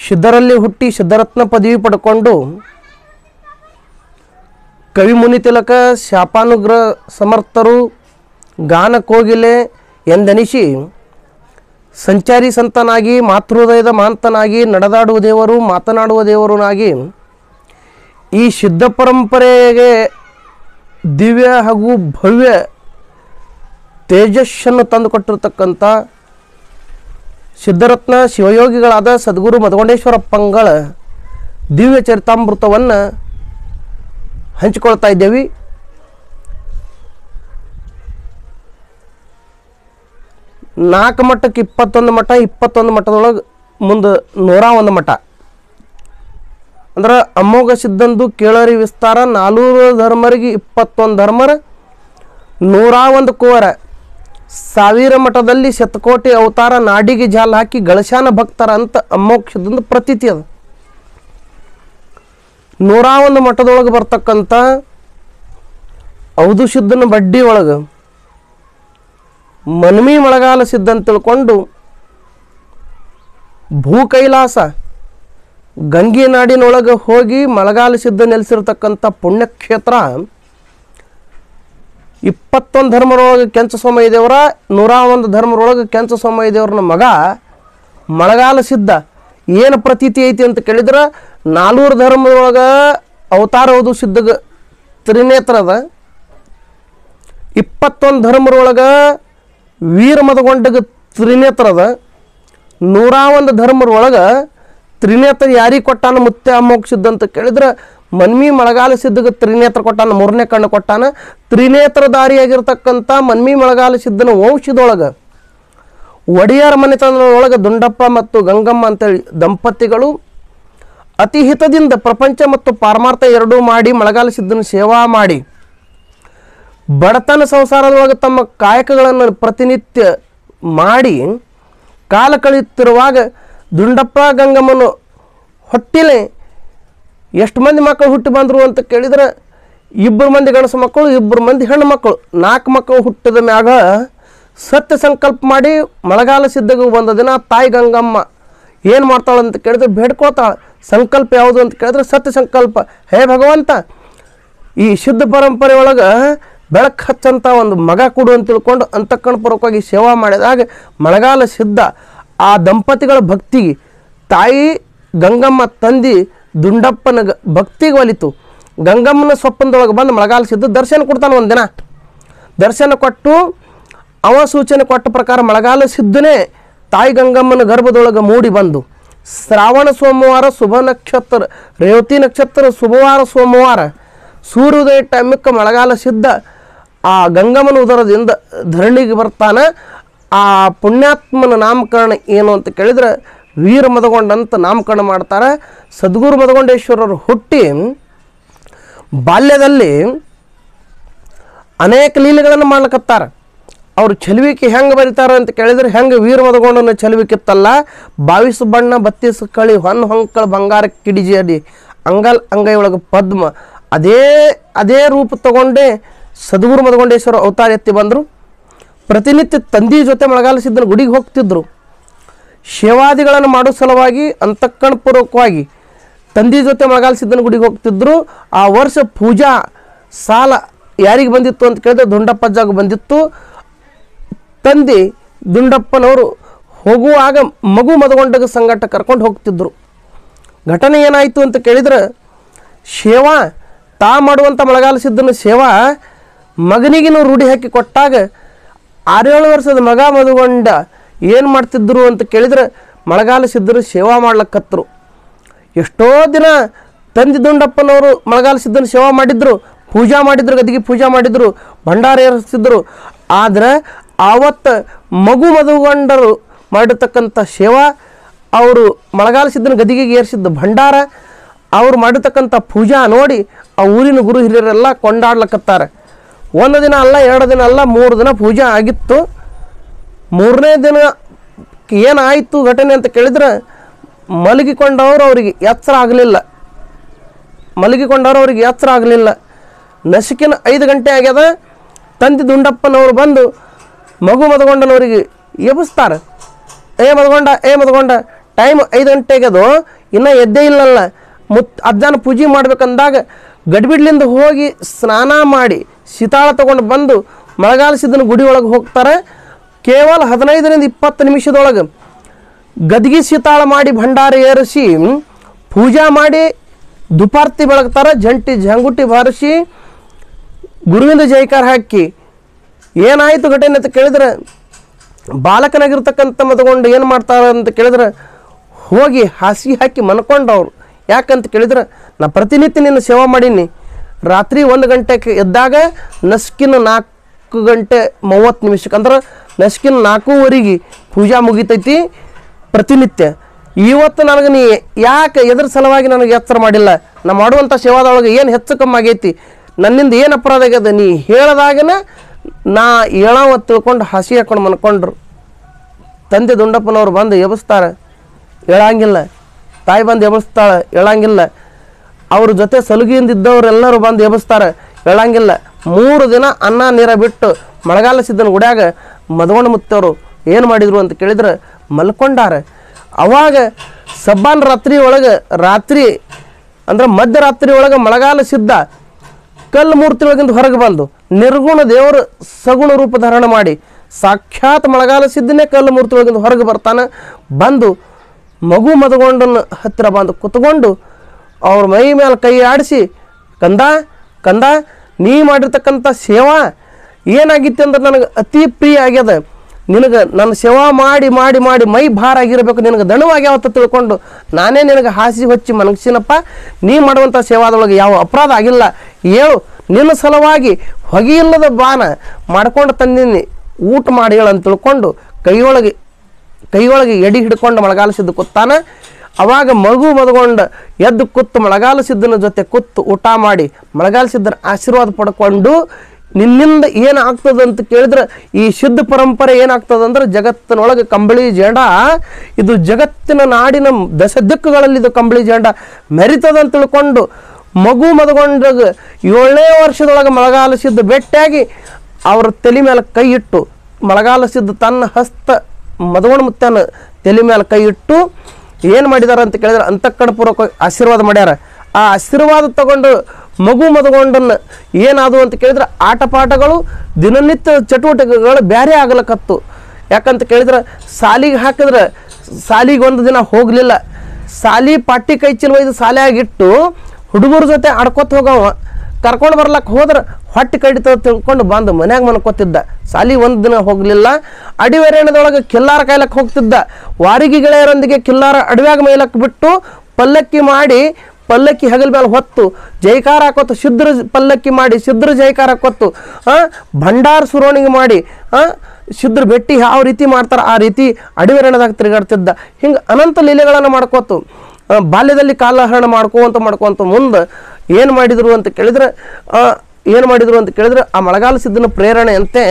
ಸಿದ್ಧರಲ್ಲಿ ಹುಟ್ಟಿ ಸಿದ್ಧರತ್ನ ಪದವಿ ಪಡ್ಕೊಂಡು ಕವಿ ಮುನಿ ತಿಲಕ ಶಾಪಾನುಗ್ರಹ ಸಮರ್ಥರು ಗಾನ ಕೋಗಿಲೆ ಎಂದೆನಿಸಿ ಸಂಚಾರಿ ಸಂತನಾಗಿ ಮಾತೃಹೃದಯದ ಮಾಂತನಾಗಿ ನಡೆದಾಡುವ ದೇವರು ಮಾತನಾಡುವ ದೇವರನಾಗಿ ಈ ಸಿದ್ಧ ಪರಂಪರೆಗೆ ದಿವ್ಯ ಹಾಗೂ ಭವ್ಯ ತೇಜಸ್ಸನ್ನು ತಂದುಕೊಟ್ಟಿರ್ತಕ್ಕಂಥ ಸಿದ್ಧರತ್ನ ಶಿವಯೋಗಿಗಳಾದ ಸದ್ಗುರು ಮದಗೊಂಡೇಶ್ವರಪ್ಪಂಗಳ ದಿವ್ಯ ಚರಿತಾಮೃತವನ್ನು ಹಂಚಿಕೊಳ್ತಾ ಇದ್ದೇವೆ ನಾಲ್ಕು ಮಟ್ಟಕ್ಕೆ ಇಪ್ಪತ್ತೊಂದು ಮಠ ಇಪ್ಪತ್ತೊಂದು ಮಠದೊಳಗೆ ಮುಂದೆ ನೂರ ಒಂದು ಮಠ ಅಂದ್ರೆ ಅಮೋಘ ಸಿದ್ಧಂದು ಕೇಳರಿ ವಿಸ್ತಾರ ನಾಲ್ನೂರು ಧರ್ಮರಿಗೆ ಇಪ್ಪತ್ತೊಂದು ಧರ್ಮರ ನೂರ ಒಂದು ಕುವರ ಸಾವಿರ ಮಠದಲ್ಲಿ ಶತಕೋಟಿ ಅವತಾರ ನಾಡಿಗೆ ಜಾಲ ಹಾಕಿ ಗಳಶಾನ ಭಕ್ತರ ಅಂತ ಅಮೋಘ ಸಿದ್ಧಂದು ಪ್ರತೀತಿ ಅದು ನೂರ ಒಂದು ಮಠದೊಳಗೆ ಬರ್ತಕ್ಕಂಥ ಔದು ಸಿದ್ಧನ ಬಡ್ಡಿ ಒಳಗೆ ಮನ್ಮಿ ಮಳೆಗಾಲ ಸಿದ್ಧ ಅಂತ ತಿಳ್ಕೊಂಡು ಭೂ ಕೈಲಾಸ ಗಂಗೆ ನಾಡಿನೊಳಗೆ ಹೋಗಿ ಮಳೆಗಾಲ ಸಿದ್ಧ ನೆಲೆಸಿರ್ತಕ್ಕಂಥ ಪುಣ್ಯಕ್ಷೇತ್ರ ಇಪ್ಪತ್ತೊಂದು ಧರ್ಮರೊಳಗೆ ಕೆಂಚ ಸೋಮಯ್ಯ ದೇವರ ನೂರ ಒಂದು ಧರ್ಮರೊಳಗೆ ಕೆಂಚ ಸೋಮಯ್ಯ ದೇವ್ರನ ಮಗ ಮಳೆಗಾಲ ಸಿದ್ಧ ಏನು ಪ್ರತೀತಿ ಐತಿ ಅಂತ ಕೇಳಿದ್ರೆ ನಾಲ್ನೂರು ಧರ್ಮದೊಳಗೆ ಅವತಾರ ಹೌದು ಸಿದ್ಧ ತ್ರಿನೇತ್ರದ ಇಪ್ಪತ್ತೊಂದು ಧರ್ಮರೊಳಗೆ ವೀರ ಮದಗೊಂಡಗ ತ್ರಿನೇತ್ರದ ನೂರ ಒಂದು ಧರ್ಮರೊಳಗೆ ತ್ರಿನೇತ್ರ ಯಾರಿಗೆ ಕೊಟ್ಟಾನ ಮುತ್ತೆ ಅಮ್ಮೋಗ್ ಸಿದ್ಧ ಅಂತ ಕೇಳಿದ್ರೆ ಮನ್ಮಿ ಮಳೆಗಾಲ ಸಿದ್ಧಗೆ ತ್ರಿನೇತ್ರ ಕೊಟ್ಟಾನ ಮೂರನೇ ಕಣ್ಣು ಕೊಟ್ಟಾನ ತ್ರಿನೇತ್ರಧಾರಿಯಾಗಿರ್ತಕ್ಕಂಥ ಮನ್ಮಿ ಮಳೆಗಾಲ ಸಿದ್ಧನ ವಂಶದೊಳಗೆ ಒಡೆಯರ ಮನೆತನದೊಳಗೆ ದುಂಡಪ್ಪ ಮತ್ತು ಗಂಗಮ್ಮ ಅಂತೇಳಿ ದಂಪತಿಗಳು ಅತಿ ಹಿತದಿಂದ ಪ್ರಪಂಚ ಮತ್ತು ಪಾರಮಾರ್ಥ ಎರಡೂ ಮಾಡಿ ಮಳೆಗಾಲ ಸಿದ್ಧನ ಸೇವಾ ಮಾಡಿ ಬಡತನ ಸಂಸಾರದೊಳಗೆ ತಮ್ಮ ಕಾಯಕಗಳನ್ನು ಪ್ರತಿನಿತ್ಯ ಮಾಡಿ ಕಾಲ ಕಳೆಯುತ್ತಿರುವಾಗ ದುಂಡಪ್ಪ ಗಂಗಮ್ಮನು ಹೊಟ್ಟಿಲೆ ಎಷ್ಟು ಮಂದಿ ಮಕ್ಕಳು ಹುಟ್ಟಿ ಬಂದರು ಅಂತ ಕೇಳಿದ್ರೆ ಇಬ್ಬರು ಮಂದಿ ಗಂಡಸು ಮಕ್ಕಳು ಇಬ್ಬರು ಮಂದಿ ಹೆಣ್ಣು ಮಕ್ಕಳು ನಾಲ್ಕು ಮಕ್ಕಳು ಹುಟ್ಟಿದ ಮ್ಯಾಗ ಸತ್ಯ ಸಂಕಲ್ಪ ಮಾಡಿ ಮಳೆಗಾಲ ಸಿದ್ಧಗೂ ಬಂದ ದಿನ ತಾಯಿ ಗಂಗಮ್ಮ ಏನು ಮಾಡ್ತಾಳೆ ಅಂತ ಕೇಳಿದ್ರೆ ಬೇಡ್ಕೊಳ್ತಾಳೆ ಸಂಕಲ್ಪ ಯಾವುದು ಅಂತ ಕೇಳಿದ್ರೆ ಸತ್ಯ ಸಂಕಲ್ಪ ಹೇ ಭಗವಂತ ಈ ಶುದ್ಧ ಪರಂಪರೆ ಒಳಗೆ ಬೆಳಕು ಹಚ್ಚಂತ ಒಂದು ಮಗ ಕೊಡು ಅಂತ ತಿಳ್ಕೊಂಡು ಅಂತಃಕರಣಪೂರ್ವಕವಾಗಿ ಸೇವಾ ಮಾಡಿದಾಗ ಮಳೆಗಾಲ ಸಿದ್ಧ ಆ ದಂಪತಿಗಳ ಭಕ್ತಿಗೆ ತಾಯಿ ಗಂಗಮ್ಮ ತಂದಿ ದುಂಡಪ್ಪನ ಗ- ಭಕ್ತಿಗೆ ಒಲಿತು ಗಂಗಮ್ಮನ ಸ್ವಪ್ನದೊಳಗೆ ಬಂದು ಮಳೆಗಾಲ ಸಿದ್ಧ ದರ್ಶನ ಕೊಡ್ತಾನೆ ಒಂದು ದಿನ ದರ್ಶನ ಕೊಟ್ಟು ಅವ ಸೂಚನೆ ಕೊಟ್ಟ ಪ್ರಕಾರ ಮಳೆಗಾಲ ಸಿದ್ಧನೇ ತಾಯಿ ಗಂಗಮ್ಮನ ಗರ್ಭದೊಳಗೆ ಮೂಡಿ ಬಂದು ಶ್ರಾವಣ ಸೋಮವಾರ ಶುಭ ನಕ್ಷತ್ರ ರೇವತಿ ನಕ್ಷತ್ರ ಶುಭವಾರ ಸೋಮವಾರ ಸೂರ್ಯೋದಯ ಟೈಮಕ್ಕೆ ಮಳೆಗಾಲ ಸಿದ್ಧ ಆ ಗಂಗಮ್ಮನ ಉದರದಿಂದ ಧರಣಿಗೆ ಬರ್ತಾನೆ ಆ ಪುಣ್ಯಾತ್ಮನ ನಾಮಕರಣ ಏನು ಅಂತ ಕೇಳಿದ್ರೆ ವೀರ ಮದಗೊಂಡಂತ ನಾಮಕರಣ ಮಾಡ್ತಾರೆ ಸದ್ಗುರು ಮದಗೊಂಡೇಶ್ವರರು ಹುಟ್ಟಿ ಬಾಲ್ಯದಲ್ಲಿ ಅನೇಕ ಲೀಲೆಗಳನ್ನು ಮಾಡ್ಲಕತ್ತಾರ ಅವ್ರು ಚೆಲುವಿಕೆ ಹೆಂಗೆ ಬರೀತಾರೆ ಅಂತ ಕೇಳಿದ್ರೆ ಹೆಂಗೆ ವೀರ ಮದಗೊಂಡನ ಚೆಲುವಿಕಿತ್ತಲ್ಲ ಬಾವಿಸು ಬಣ್ಣ ಬತ್ತಿಸು ಕಳಿ ಹೊನ್ ಹೊಂಕಳ ಬಂಗಾರ ಕಿಡಿಜಿ ಅಡಿ ಅಂಗಲ್ ಅಂಗೈ ಒಳಗೆ ಪದ್ಮ ಅದೇ ಅದೇ ರೂಪ ತಗೊಂಡೇ ಸದ್ಗುರು ಮದಗೊಂಡೇಶ್ವರ ಅವತಾರ ಎತ್ತಿ ಬಂದರು ಪ್ರತಿನಿತ್ಯ ತಂದೆ ಜೊತೆ ಮಳೆಗಾಲ ಸಿದ್ದನ ಗುಡಿಗೆ ಹೋಗ್ತಿದ್ರು ಸೇವಾದಿಗಳನ್ನು ಮಾಡೋ ಸಲುವಾಗಿ ಅಂತಃಕರಣಪೂರ್ವಕವಾಗಿ ತಂದೆ ಜೊತೆ ಮಳೆಗಾಲ ಸಿದ್ದನ ಗುಡಿಗೆ ಹೋಗ್ತಿದ್ರು ಆ ವರ್ಷ ಪೂಜಾ ಸಾಲ ಯಾರಿಗೆ ಬಂದಿತ್ತು ಅಂತ ಕೇಳಿದ್ರೆ ದುಂಡಪ್ಪಜ್ಜಾಗ ಬಂದಿತ್ತು ತಂದೆ ದುಂಡಪ್ಪನವರು ಹೋಗುವಾಗ ಮಗು ಮದಗೊಂಡಗ ಸಂಗಟ ಕರ್ಕೊಂಡು ಹೋಗ್ತಿದ್ರು ಘಟನೆ ಏನಾಯಿತು ಅಂತ ಕೇಳಿದ್ರೆ ಸೇವಾ ತಾ ಮಾಡುವಂಥ ಮಳೆಗಾಲ ಸಿದ್ದನ ಸೇವಾ ಮಗನಿಗಿನೂ ರೂಢಿ ಹಾಕಿ ಕೊಟ್ಟಾಗ ಆರೇಳು ವರ್ಷದ ಮಗ ಮದುಗೊಂಡ ಏನು ಮಾಡ್ತಿದ್ರು ಅಂತ ಕೇಳಿದ್ರೆ ಮಳೆಗಾಲ ಸಿದ್ಧರು ಸೇವಾ ಮಾಡ್ಲಕ್ಕತ್ರು ಎಷ್ಟೋ ದಿನ ತಂದೆ ದುಂಡಪ್ಪನವರು ಮಳೆಗಾಲ ಸಿದ್ಧನ ಸೇವಾ ಮಾಡಿದ್ರು ಪೂಜಾ ಮಾಡಿದ್ರು ಗದಿಗೆ ಪೂಜಾ ಮಾಡಿದ್ರು ಭಂಡಾರ ಏರಿಸ್ತಿದ್ರು ಆದ್ರೆ ಆವತ್ತು ಮಗು ಮದುಗೊಂಡರು ಮಾಡಿರ್ತಕ್ಕಂಥ ಸೇವಾ ಅವರು ಮಳೆಗಾಲ ಸಿದ್ಧನ ಗದಿಗೆ ಏರಿಸಿದ್ದು ಭಂಡಾರ ಅವ್ರು ಮಾಡಿರ್ತಕ್ಕಂಥ ಪೂಜಾ ನೋಡಿ ಆ ಊರಿನ ಗುರು ಹಿರಿಯರೆಲ್ಲ ಕೊಂಡಾಡ್ಲಕತ್ತಾರೆ ಒಂದು ದಿನ ಅಲ್ಲ ಎರಡು ದಿನ ಅಲ್ಲ ಮೂರು ದಿನ ಪೂಜಾ ಆಗಿತ್ತು ಮೂರನೇ ದಿನ ಏನಾಯಿತು ಘಟನೆ ಅಂತ ಕೇಳಿದ್ರೆ ಮಲಗಿಕೊಂಡವರು ಅವರಿಗೆ ಎಚ್ಚರ ಆಗಲಿಲ್ಲ ಮಲಗಿಕೊಂಡವರು ಅವರಿಗೆ ಎಚ್ಚರ ಆಗಲಿಲ್ಲ ನಸಿಕಿನ ಐದು ಗಂಟೆ ಆಗ್ಯದ ತಂದೆ ದುಂಡಪ್ಪನವರು ಬಂದು ಮಗು ಮದಗೊಂಡನವರಿಗೆ ಎಬ್ಬಿಸ್ತಾರೆ ಏ ಮದಗೊಂಡ ಏ ಮದಗೊಂಡ ಟೈಮ್ ಐದು ಗಂಟೆಗೆ ಅದು ಇನ್ನೂ ಎದ್ದೇ ಇಲ್ಲಲ್ಲ ಮುತ್ ಅಜ್ಜನ ಪೂಜೆ ಮಾಡ್ಬೇಕಂದಾಗ ಗಡಿಬಿಡ್ಲಿಂದ ಹೋಗಿ ಸ್ನಾನ ಮಾಡಿ ಶೀತಾಳ ತಗೊಂಡು ಬಂದು ಮಳೆಗಾಲ ಸಿದ್ದನ ಗುಡಿ ಒಳಗೆ ಹೋಗ್ತಾರೆ ಕೇವಲ ಹದಿನೈದರಿಂದ ಇಪ್ಪತ್ತು ನಿಮಿಷದೊಳಗೆ ಗದ್ಗಿ ಶೀತಾಳ ಮಾಡಿ ಭಂಡಾರ ಏರಿಸಿ ಪೂಜಾ ಮಾಡಿ ದುಪಾರ್ತಿ ಬೆಳಗ್ತಾರೆ ಜಂಟಿ ಜಂಗುಟಿ ಬಾರಿಸಿ ಗುರುವಿಂದ ಜೈಕಾರ ಹಾಕಿ ಏನಾಯಿತು ಘಟನೆ ಅಂತ ಕೇಳಿದ್ರೆ ಬಾಲಕನಾಗಿರ್ತಕ್ಕಂಥ ಮತಗೊಂಡು ಏನು ಮಾಡ್ತಾರೆ ಅಂತ ಕೇಳಿದ್ರೆ ಹೋಗಿ ಹಾಸಿಗೆ ಹಾಕಿ ಮನ್ಕೊಂಡವ್ರು ಯಾಕಂತ ಕೇಳಿದ್ರೆ ನಾ ಪ್ರತಿನಿತ್ಯ ನಿನ್ನ ಸೇವಾ ಮಾಡೀನಿ ರಾತ್ರಿ ಒಂದು ಗಂಟೆಗೆ ಎದ್ದಾಗ ನಸ್ಕಿನ ನಾಲ್ಕು ಗಂಟೆ ಮೂವತ್ತು ನಿಮಿಷಕ್ಕೆ ಅಂದ್ರೆ ನಸ್ಕಿನ ನಾಲ್ಕೂವರೆಗೆ ಪೂಜಾ ಮುಗಿತೈತಿ ಪ್ರತಿನಿತ್ಯ ಇವತ್ತು ನನಗೆ ನೀ ಯಾಕೆ ಎದ್ರ ಸಲುವಾಗಿ ನನಗೆ ಎಚ್ಚರ ಮಾಡಿಲ್ಲ ನಾ ಮಾಡುವಂಥ ಸೇವಾದೊಳಗೆ ಏನು ಹೆಚ್ಚು ಕಮ್ಮಿ ಆಗೈತಿ ನನ್ನಿಂದ ಏನು ಅಪರಾಧ ಆಗ್ಯದ ನೀ ಹೇಳ್ದಾಗನ ನಾ ಏಳಾವ ತಿಳ್ಕೊಂಡು ಹಸಿ ಹಾಕೊಂಡು ಮನ್ಕೊಂಡ್ರು ತಂದೆ ದುಂಡಪ್ಪನವ್ರು ಬಂದು ಎಬ್ಸ್ತಾರೆ ಹೇಳಂಗಿಲ್ಲ ತಾಯಿ ಬಂದು ಎಬ್ಸ್ತಾಳೆ ಹೇಳಂಗಿಲ್ಲ ಅವ್ರ ಜೊತೆ ಸಲುಗಿಯಿಂದ ಇದ್ದವರೆಲ್ಲರೂ ಬಂದು ಎಬ್ಸ್ತಾರೆ ಹೇಳಂಗಿಲ್ಲ ಮೂರು ದಿನ ಅನ್ನ ನೀರ ಬಿಟ್ಟು ಮಳೆಗಾಲ ಸಿದ್ದನ ಗುಡ್ಯಾಗ ಮದಗೊಂಡ ಮುತ್ತವರು ಏನು ಮಾಡಿದ್ರು ಅಂತ ಕೇಳಿದ್ರೆ ಮಲ್ಕೊಂಡಾರ ಅವಾಗ ಸಬ್ಬಾನ್ ರಾತ್ರಿ ಒಳಗೆ ರಾತ್ರಿ ಅಂದ್ರೆ ಮಧ್ಯರಾತ್ರಿ ಒಳಗೆ ಮಳೆಗಾಲ ಸಿದ್ಧ ಕಲ್ಲು ಮೂರ್ತಿ ಒಳಗಿಂದ ಹೊರಗೆ ಬಂದು ನಿರ್ಗುಣ ದೇವರು ಸಗುಣ ರೂಪ ಧಾರಣ ಮಾಡಿ ಸಾಕ್ಷಾತ್ ಮಳೆಗಾಲ ಸಿದ್ದನೇ ಕಲ್ಲು ಮೂರ್ತಿ ಒಳಗಿಂದ ಹೊರಗೆ ಬರ್ತಾನೆ ಬಂದು ಮಗು ಮದಗೊಂಡನ ಹತ್ತಿರ ಬಂದು ಕುತ್ಕೊಂಡು ಅವ್ರ ಮೈ ಮೇಲೆ ಕೈ ಆಡಿಸಿ ಕಂದ ಕಂದ ನೀ ಮಾಡಿರ್ತಕ್ಕಂಥ ಸೇವಾ ಏನಾಗಿತ್ತು ಅಂದ್ರೆ ನನಗೆ ಅತಿ ಪ್ರಿಯ ಆಗ್ಯದ ನಿನಗೆ ನನ್ನ ಸೇವಾ ಮಾಡಿ ಮಾಡಿ ಮಾಡಿ ಮೈ ಭಾರ ಆಗಿರಬೇಕು ನಿನಗೆ ದಣವಾಗ್ಯಾವ ಅಂತ ತಿಳ್ಕೊಂಡು ನಾನೇ ನಿನಗೆ ಹಾಸಿ ಹೊಚ್ಚಿ ಮನಗಿಸಿನಪ್ಪ ನೀ ಮಾಡುವಂಥ ಸೇವಾದೊಳಗೆ ಯಾವ ಅಪರಾಧ ಆಗಿಲ್ಲ ಹೇಳು ನಿನ್ನ ಸಲುವಾಗಿ ಹೊಗೆಯಿಲ್ಲದ ಬಾನ ಮಾಡ್ಕೊಂಡು ತಂದಿನಿ ಊಟ ಮಾಡಿ ಹೇಳು ಅಂತ ತಿಳ್ಕೊಂಡು ಕೈಯೊಳಗೆ ಕೈಯೊಳಗೆ ಎಡಿ ಹಿಡ್ಕೊಂಡು ಮಳೆಗಾಲ ಸಿದ್ಧ ಕೂತಾನ ಅವಾಗ ಮಗು ಮದಗೊಂಡು ಎದ್ದು ಕೂತು ಮಳೆಗಾಲ ಸಿದ್ದನ ಜೊತೆ ಕೂತು ಊಟ ಮಾಡಿ ಮಳೆಗಾಲ ಸಿದ್ದನ ಆಶೀರ್ವಾದ ಪಡ್ಕೊಂಡು ನಿನ್ನಿಂದ ಏನಾಗ್ತದೆ ಅಂತ ಕೇಳಿದ್ರೆ ಈ ಶುದ್ಧ ಪರಂಪರೆ ಏನಾಗ್ತದೆ ಅಂದ್ರೆ ಜಗತ್ತಿನೊಳಗೆ ಕಂಬಳಿ ಜೇಂಡ ಇದು ಜಗತ್ತಿನ ನಾಡಿನ ದಶ ದಿಕ್ಕುಗಳಲ್ಲಿ ಇದು ಕಂಬಳಿ ಜೇಂಡ ಮೆರಿತದ ಅಂತ ತಿಳ್ಕೊಂಡು ಮಗು ಮದಗೊಂಡಾಗ ಏಳನೇ ವರ್ಷದೊಳಗೆ ಮಳೆಗಾಲ ಸಿದ್ಧ ಭೇಟಿಯಾಗಿ ಅವ್ರ ತಲೆ ಮೇಲೆ ಕೈ ಇಟ್ಟು ಮಳೆಗಾಲ ಸಿದ್ಧ ತನ್ನ ಹಸ್ತ ಮದಗೊಂಡ ಮುತ್ತನ ತಲೆ ಮೇಲೆ ಕೈ ಇಟ್ಟು ಏನು ಮಾಡಿದಾರ ಅಂತ ಕೇಳಿದ್ರೆ ಅಂತಃಕರಣಪೂರ್ವಕ ಆಶೀರ್ವಾದ ಮಾಡ್ಯಾರ ಆ ಆಶೀರ್ವಾದ ತಗೊಂಡು ಮಗು ಮದಗೊಂಡನ್ನ ಏನಾದವು ಅಂತ ಕೇಳಿದ್ರೆ ಆಟ ಪಾಠಗಳು ದಿನನಿತ್ಯ ಚಟುವಟಿಕೆಗಳು ಬೇರೆ ಆಗ್ಲಕತ್ತು ಯಾಕಂತ ಕೇಳಿದ್ರೆ ಸಾಲಿಗೆ ಹಾಕಿದ್ರೆ ಸಾಲಿಗೆ ಒಂದು ದಿನ ಹೋಗಲಿಲ್ಲ ಸಾಲಿ ಪಾಟಿ ಕೈ ಚೀಲ ಒಯ್ದು ಸಾಲಿಯಾಗಿಟ್ಟು ಹುಡುಗರ ಜೊತೆ ಆಡ್ಕೊತ ಹೋಗವ ಕರ್ಕೊಂಡು ಬರ್ಲಕ್ಕೆ ಹೋದ್ರೆ ಹೊಟ್ಟೆ ಕಡಿತ ತಿಳ್ಕೊಂಡು ಬಂದು ಮನ್ಯಾಗ ಮನ್ಕೋತಿದ್ದ ಸಾಲಿ ಒಂದು ದಿನ ಹೋಗಲಿಲ್ಲ ಅಡಿವೆರೇಣದೊಳಗೆ ಕಿಲ್ಲಾರ ಕಾಯ್ಲಕ್ಕೆ ಹೋಗ್ತಿದ್ದ ವಾರಿಗೆ ಗೆಳೆಯರೊಂದಿಗೆ ಕಿಲ್ಲಾರ ಅಡವ್ಯಾಗ ಮೇಲಕ್ಕೆ ಬಿಟ್ಟು ಪಲ್ಲಕ್ಕಿ ಮಾಡಿ ಪಲ್ಲಕ್ಕಿ ಹಗಲ್ ಮೇಲೆ ಹೊತ್ತು ಜೈಕಾರ ಹಾಕೋತು ಶುದ್ರ ಪಲ್ಲಕ್ಕಿ ಮಾಡಿ ಶುದ್ರ ಜೈಕಾರ ಹಾಕೋತು ಆ ಭಂಡಾರ ಸುರೋಣಿಗೆ ಮಾಡಿ ಆ ಶುದ್ರ ಭೆಟ್ಟಿ ಯಾವ ರೀತಿ ಮಾಡ್ತಾರೆ ಆ ರೀತಿ ಅಡಿವೆರಣದಾಗ ತಿರುಗಾಡ್ತಿದ್ದ ಹಿಂಗೆ ಅನಂತ ಲೀಲೆಗಳನ್ನು ಮಾಡ್ಕೋತು ಆ, ಬಾಲ್ಯದಲ್ಲಿ ಕಾಲಹರಣ ಮಾಡ್ಕೋವಂತ ಮಾಡ್ಕೋವಂತ ಮುಂದೆ ಏನು ಮಾಡಿದ್ರು ಅಂತ ಕೇಳಿದ್ರೆ ಏನು ಮಾಡಿದ್ರು ಅಂತ ಕೇಳಿದ್ರೆ ಆ ಮಳೆಗಾಲ ಸಿದ್ದನ ಪ್ರೇರಣೆಯಂತೆ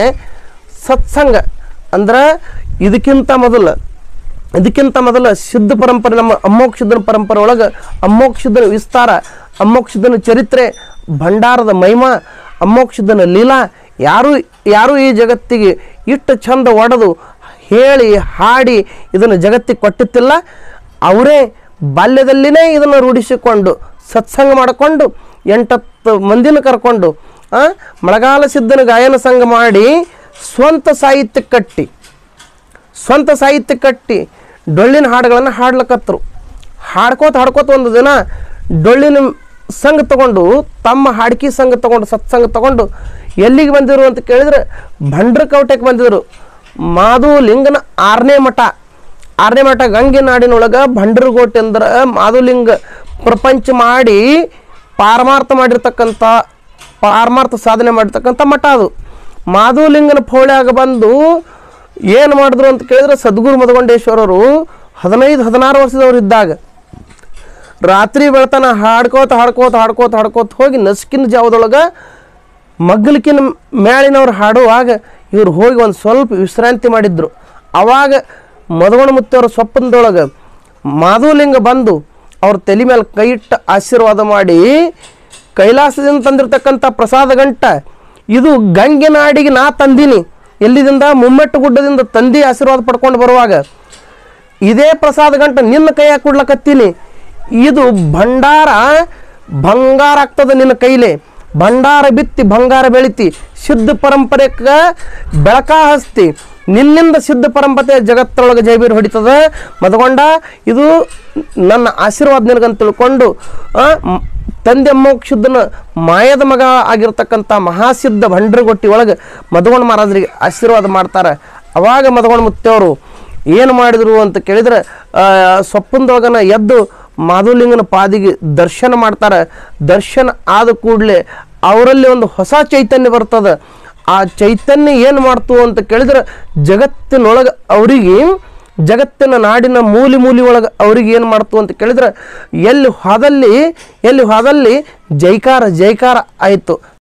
ಸತ್ಸಂಗ ಅಂದ್ರೆ ಇದಕ್ಕಿಂತ ಮೊದಲು ಇದಕ್ಕಿಂತ ಮೊದಲ ಸಿದ್ಧ ಪರಂಪರೆ ನಮ್ಮ ಅಮ್ಮೋಕ್ಷದನ ಪರಂಪರೆ ಒಳಗೆ ಅಮ್ಮೋಕ್ಷದನ ವಿಸ್ತಾರ ಅಮ್ಮೋಕ್ಷದನ ಚರಿತ್ರೆ ಭಂಡಾರದ ಮಹಿಮಾ ಅಮ್ಮೋಕ್ಷದನ ಲೀಲಾ ಯಾರು ಯಾರು ಈ ಜಗತ್ತಿಗೆ ಇಷ್ಟು ಚಂದ ಒಡೆದು ಹೇಳಿ ಹಾಡಿ ಇದನ್ನು ಜಗತ್ತಿಗೆ ಕೊಟ್ಟಿತ್ತಿಲ್ಲ ಅವರೇ ಬಾಲ್ಯದಲ್ಲಿನೇ ಇದನ್ನು ರೂಢಿಸಿಕೊಂಡು ಸತ್ಸಂಗ ಮಾಡಿಕೊಂಡು ಎಂಟತ್ತು ಮಂದಿನ ಕರ್ಕೊಂಡು ಆ, ಮಳೆಗಾಲ ಸಿದ್ಧನ ಗಾಯನ ಸಂಘ ಮಾಡಿ ಸ್ವಂತ ಸಾಹಿತ್ಯ ಕಟ್ಟಿ ಸ್ವಂತ ಸಾಹಿತ್ಯ ಕಟ್ಟಿ ಡೊಳ್ಳಿನ ಹಾಡುಗಳನ್ನು ಹಾಡ್ಲಕತ್ತರು ಹಾಡ್ಕೋತ ಹಾಡ್ಕೋತ ಒಂದು ದಿನ ಡೊಳ್ಳಿನ ಸಂಘ ತಗೊಂಡು ತಮ್ಮ ಹಾಡ್ಕಿ ಸಂಘ ತಗೊಂಡು ಸತ್ಸಂಗ ತಗೊಂಡು ಎಲ್ಲಿಗೆ ಬಂದಿರು ಅಂತ ಕೇಳಿದ್ರೆ ಭಂಡ್ರಕೌಟೆಗೆ ಬಂದಿದ್ರು ಮಾಧುಲಿಂಗನ ಆರನೇ ಮಠ ಆರನೇ ಮಠ ಗಂಗೆ ನಾಡಿನೊಳಗೆ ಭಂಡ್ರಗೋಟೆ ಅಂದ್ರೆ ಮಾಧುಲಿಂಗ ಪ್ರಪಂಚ ಮಾಡಿ ಪಾರಮಾರ್ಥ ಮಾಡಿರ್ತಕ್ಕಂಥ ಪಾರಮಾರ್ಥ ಸಾಧನೆ ಮಾಡಿರ್ತಕ್ಕಂಥ ಮಠ ಅದು ಮಾಧುಲಿಂಗನ ಫೋಳ್ಯಾಗ ಬಂದು ಏನು ಮಾಡಿದ್ರು ಅಂತ ಕೇಳಿದ್ರೆ ಸದ್ಗುರು ಮದಗೊಂಡೇಶ್ವರರು ಹದಿನೈದು ಹದಿನಾರು ವರ್ಷದವ್ರು ಇದ್ದಾಗ ರಾತ್ರಿ ಬೆಳತನ ಹಾಡ್ಕೋತ ಹಾಡ್ಕೋತ ಹಾಡ್ಕೋತ ಹಾಡ್ಕೋತ ಹೋಗಿ ನಸ್ಕಿನ ಜಾವದೊಳಗೆ ಮಗ್ಗಲಿಕಿನ ಮ್ಯಾಳಿನವ್ರು ಹಾಡುವಾಗ ಇವ್ರು ಹೋಗಿ ಒಂದು ಸ್ವಲ್ಪ ವಿಶ್ರಾಂತಿ ಮಾಡಿದ್ರು ಅವಾಗ ಮದವಣ ಮುತ್ತವ್ರ ಸೊಪ್ಪನದೊಳಗೆ ಮಾಧುಲಿಂಗ ಬಂದು ಅವ್ರ ತಲೆ ಮೇಲೆ ಕೈ ಇಟ್ಟು ಆಶೀರ್ವಾದ ಮಾಡಿ ಕೈಲಾಸದಿಂದ ತಂದಿರ್ತಕ್ಕಂಥ ಪ್ರಸಾದ ಗಂಟ ಇದು ಗಂಗೆ ನಾಡಿಗೆ ನಾ ತಂದೀನಿ ಎಲ್ಲಿದಿಂದ ಮುಮ್ಮೆಟ್ಟು ಗುಡ್ಡದಿಂದ ತಂದಿ ಆಶೀರ್ವಾದ ಪಡ್ಕೊಂಡು ಬರುವಾಗ ಇದೇ ಪ್ರಸಾದ ಗಂಟ ನಿನ್ನ ಕೈಯಾಗ ಕೊಡ್ಲಕತ್ತೀನಿ ಇದು ಭಂಡಾರ ಬಂಗಾರ ಆಗ್ತದೆ ನಿನ್ನ ಕೈಲಿ ಭಂಡಾರ ಬಿತ್ತಿ ಬಂಗಾರ ಬೆಳಿತಿ ಸಿದ್ಧ ಪರಂಪರೆಗೆ ಬೆಳಕ ಹಸ್ತಿ ನಿನ್ನಿಂದ ಸಿದ್ಧ ಪರಂಪರೆ ಜಗತ್ತೊಳಗೆ ಜೈಬೀರ್ ಹೊಡಿತದ ಮದಗೊಂಡ ಇದು ನನ್ನ ಆಶೀರ್ವಾದ ನಿನಗಂತ ತಿಳ್ಕೊಂಡು ಆ, ಮ್- ತಂದೆ ಮೋಕ್ಷದನ ಮಾಯದ ಮಗ ಆಗಿರ್ತಕ್ಕಂಥ ಮಹಾಸಿದ್ಧ ಭಂಡ್ರಗೊಟ್ಟಿ ಒಳಗೆ ಮದಗೊಂಡ ಮಹಾರಾಜರಿಗೆ ಆಶೀರ್ವಾದ ಮಾಡ್ತಾರೆ ಅವಾಗ ಮದಗೊಂಡ ಮುತ್ತೇವರು ಏನು ಮಾಡಿದ್ರು ಅಂತ ಕೇಳಿದ್ರೆ ಆ, ಸೊಪ್ಪಂದೊಳಗನ ಎದ್ದು ಮಾಧುಲಿಂಗನ ಪಾದಿಗೆ ದರ್ಶನ ಮಾಡ್ತಾರೆ ದರ್ಶನ ಆದ ಕೂಡಲೇ ಅವರಲ್ಲಿ ಒಂದು ಹೊಸ ಚೈತನ್ಯ ಬರ್ತದೆ ಆ ಚೈತನ್ಯ ಏನು ಮಾಡ್ತು ಅಂತ ಕೇಳಿದ್ರೆ ಜಗತ್ತಿನೊಳಗೆ ಅವರಿಗೆ ಜಗತ್ತಿನ ನಾಡಿನ ಮೂಲಿ ಮೂಲಿ ಒಳಗೆ ಅವ್ರಿಗೆ ಏನು ಮಾಡ್ತು ಅಂತ ಕೇಳಿದ್ರೆ ಎಲ್ಲಿ ಹೋದಲ್ಲಿ ಎಲ್ಲಿ ಹೋದಲ್ಲಿ ಜೈಕಾರ ಜೈಕಾರ ಆಯಿತು